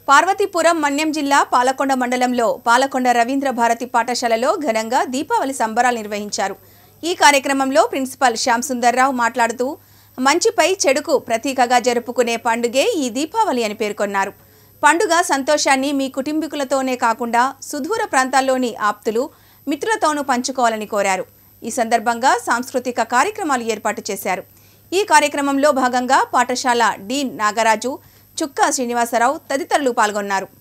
పార్వతీపురం మన్యం జిల్లా పాలకొండ మండలంలో పాలకొండ రవీంద్ర భారతి పాఠశాలలో ఘనంగా దీపావళి సంబరాలు నిర్వహించారు ఈ కార్యక్రమంలో ప్రిన్సిపల్ శ్యామ్ సుందర్రావు మాట్లాడుతూ మంచిపై చెడుకు ప్రతీకగా జరుపుకునే పండుగే ఈ దీపావళి అని పేర్కొన్నారు పండుగ సంతోషాన్ని మీ కుటుంబీకులతోనే కాకుండా సుదూర ప్రాంతాల్లోని ఆప్తులు మిత్రులతోనూ పంచుకోవాలని కోరారు ఈ సందర్భంగా సాంస్కృతిక కార్యక్రమాలు ఏర్పాటు చేశారు ఈ కార్యక్రమంలో భాగంగా పాఠశాల డీన్ నాగరాజు చుక్కా శ్రీనివాసరావు తదితరులు పాల్గొన్నారు